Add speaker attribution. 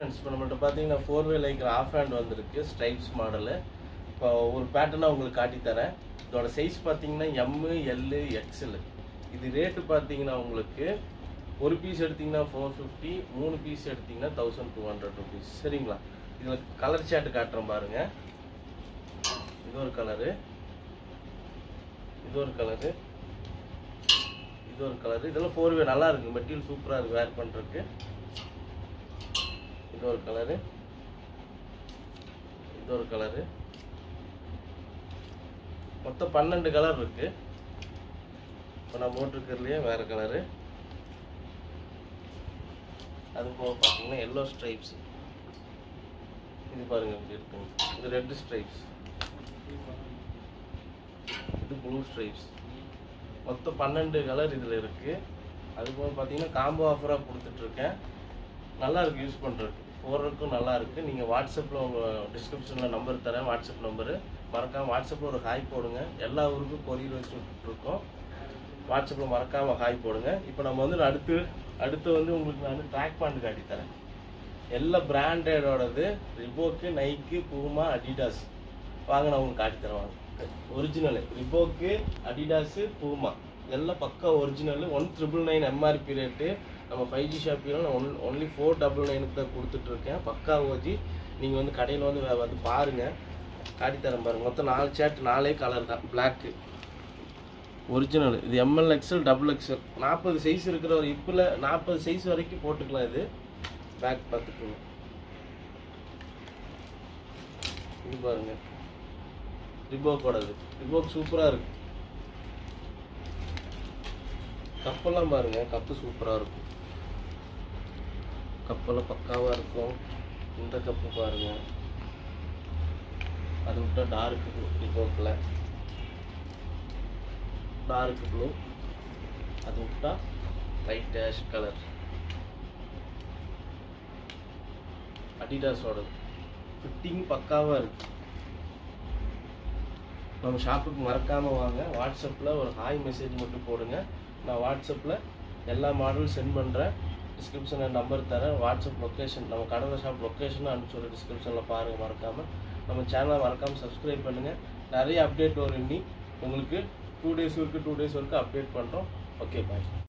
Speaker 1: இப்போ நம்மள்ட்ட பார்த்தீங்கன்னா four way like half hand வந்திருக்கு ஸ்ட்ரைப்ஸ் மாடலு இப்போ ஒரு பேட்டர்னாக உங்களுக்கு காட்டித்தரேன் இதோட சைஸ் பார்த்தீங்கன்னா எம்மு எல்லு எக்ஸல் இது ரேட்டு பார்த்தீங்கன்னா உங்களுக்கு ஒரு பீஸ் எடுத்தீங்கன்னா ஃபோர் ஃபிஃப்டி மூணு பீஸ் எடுத்தீங்கன்னா தௌசண்ட் டூ ஹண்ட்ரட் ருபீஸ் சரிங்களா இதில் கலர் சார்ட் காட்டுறேன் பாருங்க இது ஒரு கலரு இது ஒரு கலரு இது ஒரு கலரு இதெல்லாம் ஃபோர் வே நல்லா இருக்கு மெட்டீரியல் சூப்பராக இருக்கு வேர் பண்ணுறதுக்கு இது ஒரு கலரு இது ஒரு கலரு மொத்தம் பன்னெண்டு கலர் இருக்கு இப்போ நான் போட்டிருக்கிறதுலையே வேற கலரு அது போக பார்த்தீங்கன்னா எல்லோ ஸ்ட்ரைப்ஸ் இது பாருங்க இப்படி இருக்குங்க இது ரெட் ஸ்ட்ரைப்ஸ் இது ப்ளூ ஸ்ட்ரைப்ஸ் மொத்தம் பன்னெண்டு கலர் இதில் இருக்குது அது போக பார்த்தீங்கன்னா காம்போ ஆஃபராக கொடுத்துட்ருக்கேன் நல்லா இருக்கு யூஸ் பண்ணுறதுக்கு போடுறதுக்கும் நல்லா இருக்குது நீங்கள் வாட்ஸ்அப்பில் உங்கள் டிஸ்கிரிப்ஷனில் நம்பர் தரேன் வாட்ஸ்அப் நம்பரு மறக்காமல் வாட்ஸ்அப்பில் ஒரு ஹாய் போடுங்க எல்லா ஊருக்கும் கொரியர் வச்சு விட்டுருக்கோம் வாட்ஸ்அப்பில் மறக்காமல் ஹாய் போடுங்க இப்போ நம்ம வந்து அடுத்து அடுத்து வந்து உங்களுக்கு நான் ட்ராக் பேண்ட் காட்டி தரேன் எல்லா பிராண்டடோடது ரிபோக்கு நைக்கு பூமா அடிடாஸ் வாங்க நான் உங்களுக்கு காட்டி தரேன் வாங்க ஒரிஜினலு ரிபோக்கு அடிடாஸு பூமா எல்லாம் பக்கா original one triple nine MRP rate நம்ம ஃபைவ் ஜி ஷாப்பில் ஒன் ஒன்லி ஃபோர் டபுள் நைனுக்கு தான் கொடுத்துட்ருக்கேன் பக்கா ஓஜி நீங்கள் வந்து கடையில் வந்து வே- வந்து பாருங்கள் காட்டித்தரேன் பாருங்க மொத்தம் நாலு சேட் நாலே கலர் தான் பிளாக்கு ஒரிஜினல் இது எம்எல் எக்ஸ்எல் டபுள் எக்ஸ்எல் நாற்பது சைஸ் இருக்கிற ஒரு இப்பில் நாற்பது சைஸ் வரைக்கும் போட்டுக்கலாம் இது பேக் பார்த்துக்குங்க இது பாருங்க ரிபோக்கோடது ரிபோக் சூப்பராக இருக்கு கப்பெல்லாம் பாருங்க கப்பு சூப்பராக இருக்கும் கப்பெல்லாம் பக்காவாக இருக்கும் இந்த கப்பு பாருங்க அது விட்டா டார்க் ரிபோக்கில் டார்க் ப்ளூ அது விட்டா லைட் டேஷ் கலர் அடிடாஸோட ஃபிட்டிங் பக்காவாக இருக்கு நம்ம ஷாப்புக்கு மறக்காமல் வாங்க வாட்ஸ்அப்பில் ஒரு ஹாய் மெசேஜ் மட்டும் போடுங்க நான் வாட்ஸ்அப்பில் எல்லா மாடலும் சென்ட் பண்ணுறேன் டிஸ்கிரிப்ஷனில் நம்பர் தரேன் வாட்ஸ்அப் லொக்கேஷன் நம்ம கடலை ஷாப் லொக்கேஷன் அனுப்பிச்சு டிஸ்கிரிப்ஷனில் பாருங்கள் மறக்காமல் நம்ம சேனலை மறக்காமல் சப்ஸ்கிரைப் பண்ணுங்கள் நிறைய அப்டேட் வரும் இன்னி உங்களுக்கு டூ டேஸ் வரைக்கும் டூ டேஸ் வரைக்கும் அப்டேட் பண்ணுறோம் ஓகே பாய்